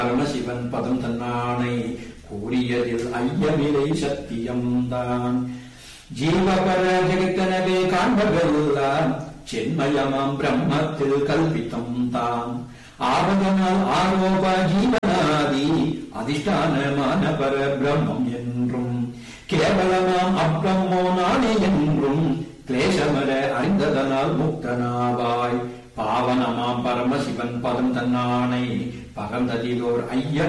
பரமசிவன் பதம் தன்னானை கூறியதில் ஐயமிலை சத்தியம்தான் ஜீவபர ஜெகத்தனவே காண்பதெல்லாம் சென்மயமாம் பிரம்மத்தில் கல்பித்தம் தான் ஆவதனால் ஆரோப ஜீவனாதி அதிஷ்டானமான பர பிரம்மம் என்றும் கேவலமாம் அப்பிரம்மோ நானே என்றும் கிளேசமர அறிந்ததனால் முக்தனாவாய் பாவனமாம் பரமசிவன் பதம் தன்னானை பகந்ததிலோர் ஐயம்